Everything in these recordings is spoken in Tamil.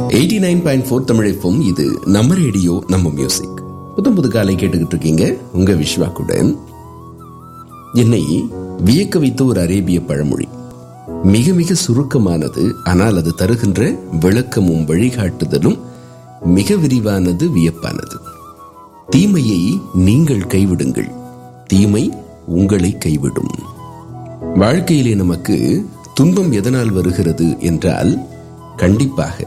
எயிட்டி நைன் பாயிண்ட் ஃபோர் தமிழைப்பும் இது நம்ம ரேடியோ நம்ம மியூசிக் புத்தம் புது காலை கேட்டுக்கிட்டு இருக்கீங்க உங்க விஸ்வா கூட என்னை வியக்க வைத்த ஒரு அரேபிய பழமொழி மிக மிக சுருக்கமானது ஆனால் அது தருகின்ற விளக்கமும் வழிகாட்டுதலும் மிக விரிவானது வியப்பானது தீமையை நீங்கள் கைவிடுங்கள் தீமை உங்களை கைவிடும் வாழ்க்கையிலே நமக்கு துன்பம் எதனால் வருகிறது என்றால் கண்டிப்பாக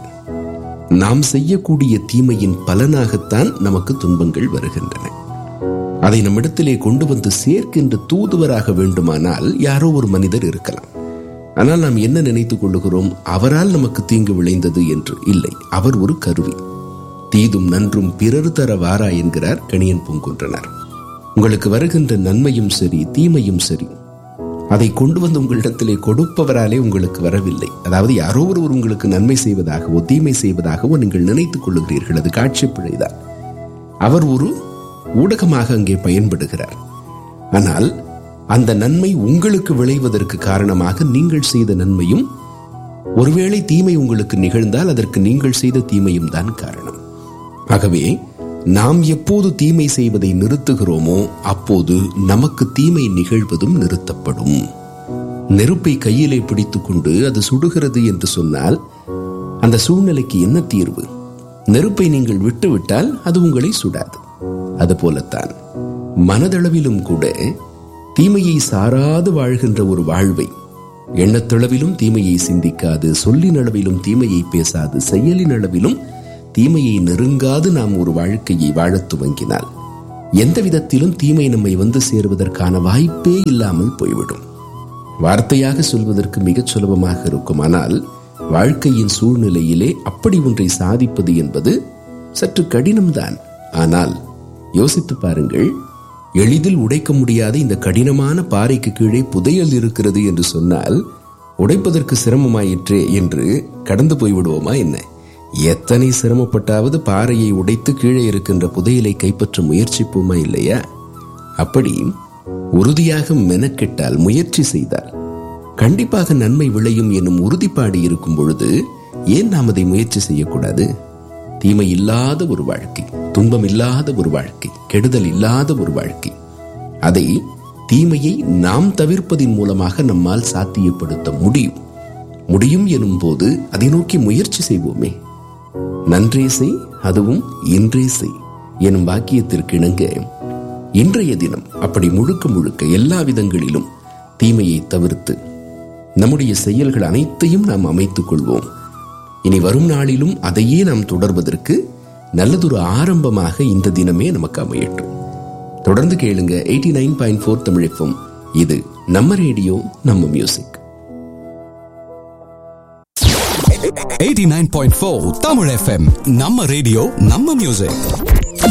நாம் செய்யக்கூடிய தீமையின் பலனாகத்தான் நமக்கு துன்பங்கள் வருகின்றன அதை நம்மிடத்திலே கொண்டு வந்து சேர்க்கின்ற தூதுவராக வேண்டுமானால் யாரோ ஒரு மனிதர் இருக்கலாம் ஆனால் நாம் என்ன நினைத்துக் கொள்ளுகிறோம் அவரால் நமக்கு தீங்கு விளைந்தது என்று இல்லை அவர் ஒரு கருவி தீதும் நன்றும் பிறர் தர வாரா என்கிறார் கணியன் பூங்குன்றனார் உங்களுக்கு வருகின்ற நன்மையும் சரி தீமையும் சரி அதை கொண்டு வந்து உங்களிடத்திலே கொடுப்பவராலே உங்களுக்கு வரவில்லை அதாவது யாரோ ஒருவர் உங்களுக்கு நன்மை செய்வதாகவோ தீமை செய்வதாகவோ நீங்கள் நினைத்துக் கொள்ளுகிறீர்கள் அது காட்சி பிழைதான் அவர் ஒரு ஊடகமாக அங்கே பயன்படுகிறார் ஆனால் அந்த நன்மை உங்களுக்கு விளைவதற்கு காரணமாக நீங்கள் செய்த நன்மையும் ஒருவேளை தீமை உங்களுக்கு நிகழ்ந்தால் அதற்கு நீங்கள் செய்த தீமையும் தான் காரணம் ஆகவே நாம் எப்போது தீமை செய்வதை நிறுத்துகிறோமோ அப்போது நமக்கு தீமை நிகழ்வதும் நிறுத்தப்படும் நெருப்பை கையிலே பிடித்துக்கொண்டு அது சுடுகிறது என்று சொன்னால் அந்த சூழ்நிலைக்கு என்ன தீர்வு நெருப்பை நீங்கள் விட்டுவிட்டால் அது உங்களை சுடாது அதுபோலத்தான் மனதளவிலும் கூட தீமையை சாராது வாழ்கின்ற ஒரு வாழ்வை எண்ணத்தளவிலும் தீமையை சிந்திக்காது சொல்லின் அளவிலும் தீமையை பேசாது செயலின் அளவிலும் தீமையை நெருங்காது நாம் ஒரு வாழ்க்கையை வாழத் துவங்கினால் எந்த விதத்திலும் தீமை நம்மை வந்து சேருவதற்கான வாய்ப்பே இல்லாமல் போய்விடும் வார்த்தையாக சொல்வதற்கு மிகச் சுலபமாக இருக்கும் ஆனால் வாழ்க்கையின் சூழ்நிலையிலே அப்படி ஒன்றை சாதிப்பது என்பது சற்று கடினம்தான் ஆனால் யோசித்து பாருங்கள் எளிதில் உடைக்க முடியாத இந்த கடினமான பாறைக்கு கீழே புதையல் இருக்கிறது என்று சொன்னால் உடைப்பதற்கு சிரமமாயிற்றே என்று கடந்து போய்விடுவோமா என்ன எத்தனை சிரமப்பட்டாவது பாறையை உடைத்து கீழே இருக்கின்ற புதையலை கைப்பற்ற முயற்சிப்போமா இல்லையா அப்படி உறுதியாக மெனக்கெட்டால் முயற்சி செய்தால் கண்டிப்பாக நன்மை விளையும் என்னும் உறுதிப்பாடு இருக்கும் பொழுது ஏன் நாம் அதை முயற்சி செய்யக்கூடாது தீமை இல்லாத ஒரு வாழ்க்கை துன்பம் இல்லாத ஒரு வாழ்க்கை கெடுதல் இல்லாத ஒரு வாழ்க்கை அதை தீமையை நாம் தவிர்ப்பதின் மூலமாக நம்மால் சாத்தியப்படுத்த முடியும் முடியும் எனும் போது அதை நோக்கி முயற்சி செய்வோமே நன்றே செய் அதுவும் இன்றே செய் எனும் வாக்கியத்திற்கு இணங்க இன்றைய தினம் அப்படி முழுக்க முழுக்க எல்லா விதங்களிலும் தீமையை தவிர்த்து நம்முடைய செயல்கள் அனைத்தையும் நாம் அமைத்துக் கொள்வோம் இனி வரும் நாளிலும் அதையே நாம் தொடர்வதற்கு நல்லதொரு ஆரம்பமாக இந்த தினமே நமக்கு அமையட்டும் தொடர்ந்து கேளுங்க எயிட்டி நைன் பாயிண்ட் ஃபோர் தமிழகம் இது நம்ம ரேடியோ நம்ம மியூசிக் 89.4 Tamil FM நம்ம ரேடியோ நம்ம மியூசிக்